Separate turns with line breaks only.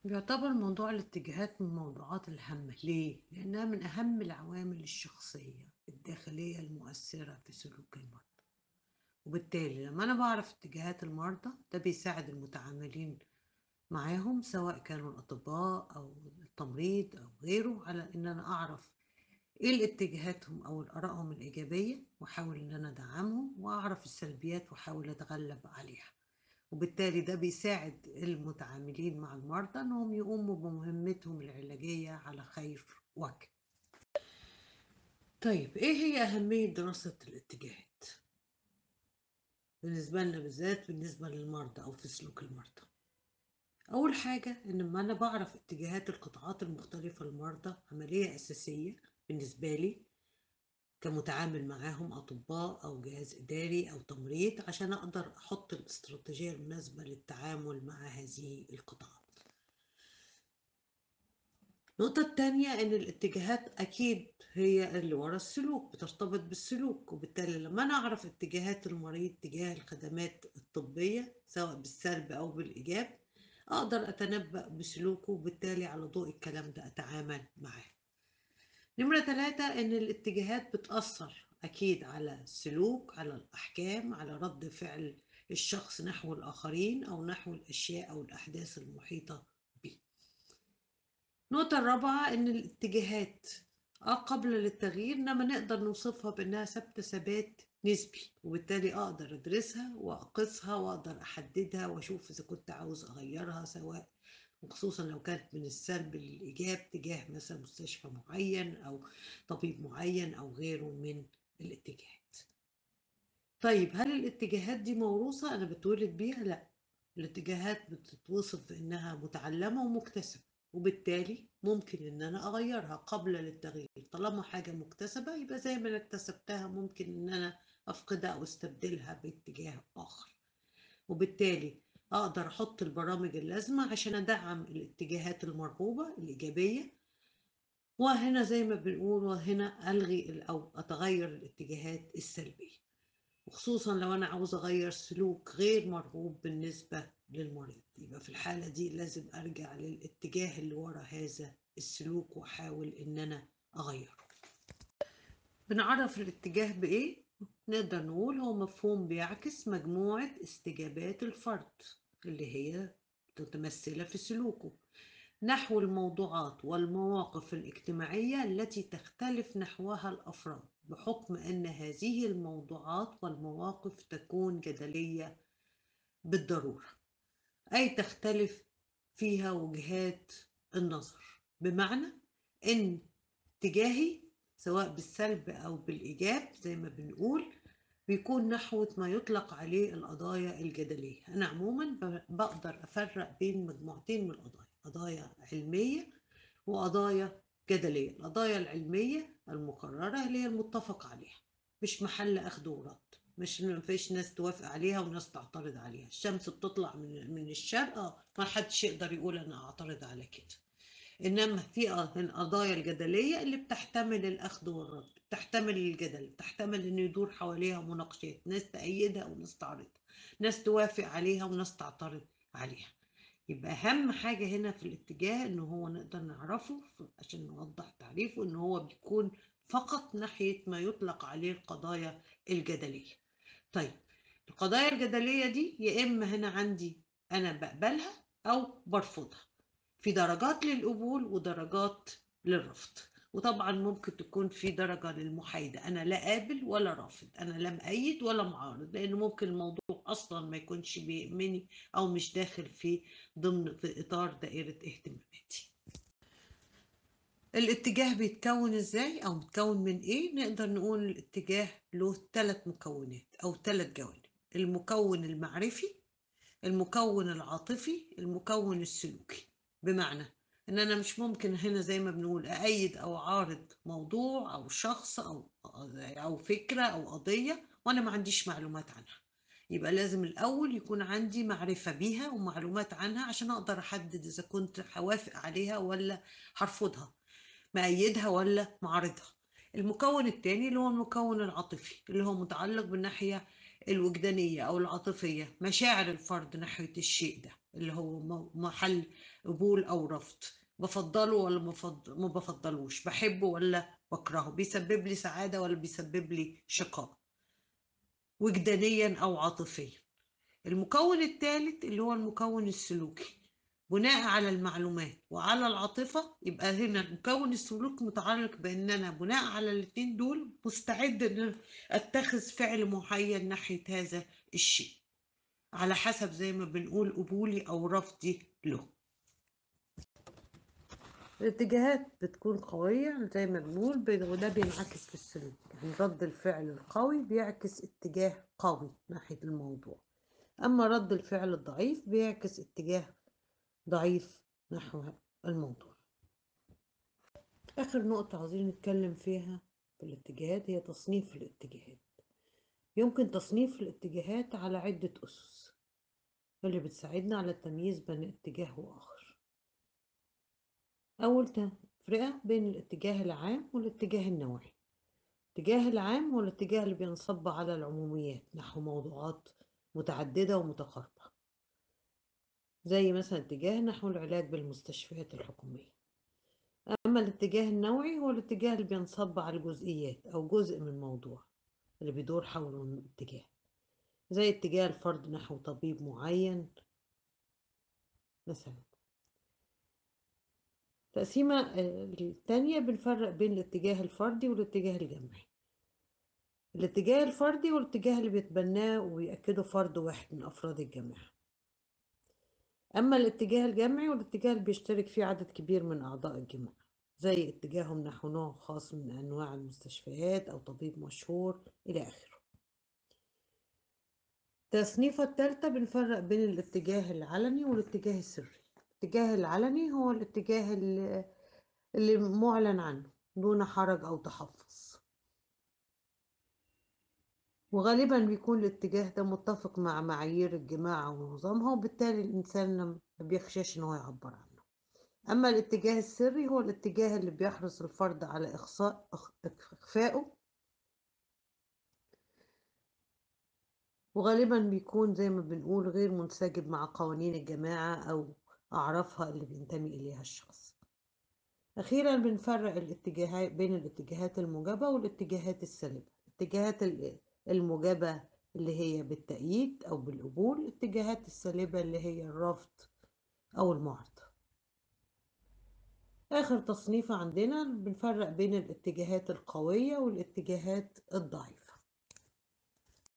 يعتبر موضوع الاتجاهات من الموضوعات الهامة ليه؟ لأنها من أهم العوامل الشخصية الداخلية المؤثرة في سلوك المرضى وبالتالي لما أنا بعرف اتجاهات المرضى ده بيساعد المتعاملين معاهم سواء كانوا الأطباء أو التمريض أو غيره على إن أنا أعرف إيه الاتجاهاتهم أو آرائهم الإيجابية وأحاول إن أنا أدعمهم وأعرف السلبيات وأحاول أتغلب عليها وبالتالي ده بيساعد المتعاملين مع المرضى انهم يقوموا بمهمتهم العلاجية على خير وجه طيب ايه هي اهمية دراسة الاتجاهات بالنسبة لنا بالذات بالنسبة للمرضى او في سلوك المرضى اول حاجة ان لما انا بعرف اتجاهات القطاعات المختلفة للمرضى عملية اساسية بالنسبة لي كمتعامل معاهم أطباء أو جهاز إداري أو تمريض عشان أقدر أحط الاستراتيجية المناسبة للتعامل مع هذه القطاعات النقطة التانية إن الاتجاهات أكيد هي اللي ورا السلوك بترتبط بالسلوك وبالتالي لما أنا أعرف اتجاهات المريض تجاه الخدمات الطبية سواء بالسلب أو بالإيجاب أقدر أتنبأ بسلوكه وبالتالي على ضوء الكلام ده أتعامل معاه نمرة ثلاثة إن الاتجاهات بتأثر أكيد على السلوك على الأحكام على رد فعل الشخص نحو الآخرين أو نحو الأشياء أو الأحداث المحيطة به النقطة الرابعة إن الاتجاهات آه قبل للتغيير إنما نقدر نوصفها بإنها ثابتة ثبات نسبي وبالتالي أقدر أدرسها وأقيسها وأقدر أحددها وأشوف إذا كنت عاوز أغيرها سواء وخصوصا لو كانت من السلب للإيجاب تجاه مثلا مستشفى معين أو طبيب معين أو غيره من الاتجاهات طيب هل الاتجاهات دي موروثة أنا بتولد بيها؟ لا الاتجاهات بتتوصف بأنها متعلمة ومكتسبة وبالتالي ممكن ان انا اغيرها قبل للتغيير طالما حاجة مكتسبة يبقى زي ما انا اكتسبتها ممكن ان انا افقدها او استبدلها باتجاه اخر وبالتالي اقدر احط البرامج اللازمة عشان ادعم الاتجاهات المرغوبة الايجابية وهنا زي ما بنقول وهنا الغي او اتغير الاتجاهات السلبية وخصوصا لو انا عاوز اغير سلوك غير مرغوب بالنسبة للمريض يبقى في الحالة دي لازم ارجع للاتجاه اللي ورا هذا السلوك واحاول ان انا اغيره بنعرف الاتجاه بايه نقدر نقول هو مفهوم بيعكس مجموعة استجابات الفرد اللي هي متمثلة في سلوكه نحو الموضوعات والمواقف الاجتماعية التي تختلف نحوها الأفراد بحكم أن هذه الموضوعات والمواقف تكون جدلية بالضرورة أي تختلف فيها وجهات النظر بمعنى أن اتجاهي سواء بالسلب أو بالإيجاب زي ما بنقول بيكون نحو ما يطلق عليه القضايا الجدلية أنا عموما بقدر أفرق بين مجموعتين من القضايا قضايا علمية وقضايا جدلية القضايا العلمية المقررة اللي هي المتفق عليها مش محل أخذ ورد مش مفيش ناس توافق عليها وناس تعترض عليها الشمس بتطلع من من الشرق ما حدش يقدر يقول أنا أعترض على كده إنما في القضايا الجدلية اللي بتحتمل الأخذ والرد بتحتمل الجدل بتحتمل إنه يدور حواليها مناقشات ناس تأيدها وناس تعرضها ناس توافق عليها وناس تعترض عليها يبقى أهم حاجة هنا في الاتجاه إن هو نقدر نعرفه عشان نوضح تعريفه إن هو بيكون فقط ناحية ما يطلق عليه القضايا الجدلية طيب القضايا الجدلية دي يا إما هنا عندي أنا بقبلها أو برفضها في درجات للقبول ودرجات للرفض وطبعا ممكن تكون في درجة للمحايدة أنا لا قابل ولا رافض أنا لا مأيد ولا معارض لأن ممكن الموضوع أصلا ما يكونش بيأمني أو مش داخل في ضمن في إطار دائرة اهتماماتي الاتجاه بيتكون ازاي او متكون من ايه نقدر نقول الاتجاه له ثلاث مكونات او ثلاث جوانب المكون المعرفي المكون العاطفي المكون السلوكي بمعنى ان انا مش ممكن هنا زي ما بنقول اأيد او عارض موضوع او شخص او او فكرة او قضية وانا ما عنديش معلومات عنها يبقى لازم الاول يكون عندي معرفة بيها ومعلومات عنها عشان اقدر احدد اذا كنت هوافق عليها ولا هرفضها مأيدها ولا معارضها المكون الثاني اللي هو المكون العاطفي اللي هو متعلق بالناحية الوجدانية أو العاطفية مشاعر الفرد ناحية الشيء ده اللي هو م- محل قبول أو رفض بفضله ولا مفض- ما بفضلوش بحبه ولا بكرهه بيسبب لي سعادة ولا بيسبب لي شقاء وجدانيا أو عاطفيا المكون الثالث اللي هو المكون السلوكي بناء على المعلومات وعلى العاطفة يبقى هنا المكون السلوك متعلق بأن أنا بناء على الاتنين دول مستعد أن أنا أتخذ فعل معين ناحية هذا الشيء على حسب زي ما بنقول قبولي أو رفضي له الاتجاهات بتكون قوية زي ما بنقول ب- وده بينعكس في السلوك يعني رد الفعل القوي بيعكس اتجاه قوي ناحية الموضوع أما رد الفعل الضعيف بيعكس اتجاه ضعيف نحو الموضوع آخر نقطة عاوزين نتكلم فيها في الاتجاهات هي تصنيف الاتجاهات يمكن تصنيف الاتجاهات على عدة أسس اللي بتساعدنا على التمييز بين اتجاه وآخر أول تفرقة بين الاتجاه العام والاتجاه النوعي الاتجاه العام هو الاتجاه اللي بينصب على العموميات نحو موضوعات متعددة ومتقاربة زي مثلا اتجاه نحو العلاج بالمستشفيات الحكومية أما الاتجاه النوعي هو الاتجاه اللي بينصب على الجزئيات أو جزء من موضوع اللي بيدور حوله الاتجاه زي اتجاه الفرد نحو طبيب معين مثلا التقسيمة آه، التانية بنفرق بين الاتجاه الفردي والاتجاه الجمعي الاتجاه الفردي والاتجاه اللي بيتبناه ويأكده فرد واحد من أفراد الجماعة أما الاتجاه الجمعي والاتجاه اللي بيشترك فيه عدد كبير من أعضاء الجماعة زي اتجاههم نحو نوع خاص من أنواع المستشفيات أو طبيب مشهور إلى آخره التصنيفة الثالثة بنفرق بين الاتجاه العلني والاتجاه السري الاتجاه العلني هو الاتجاه اللي, اللي معلن عنه دون حرج أو تحفظ وغالبا بيكون الاتجاه ده متفق مع معايير الجماعة ونظامها وبالتالي الإنسان ما بيخشاش إن هو يعبر عنه أما الاتجاه السري هو الاتجاه اللي بيحرص الفرد على إخصاء إخ- إخفائه وغالبا بيكون زي ما بنقول غير منسجم مع قوانين الجماعة أو أعرافها اللي بينتمي إليها الشخص أخيرا بنفرق الاتجاهات بين الاتجاهات الموجبة والاتجاهات السالبة الاتجاهات ال- الموجبة اللي هي بالتأييد أو بالقبول الاتجاهات السالبة اللي هي الرفض أو المعارضة آخر تصنيف عندنا بنفرق بين الاتجاهات القوية والاتجاهات الضعيفة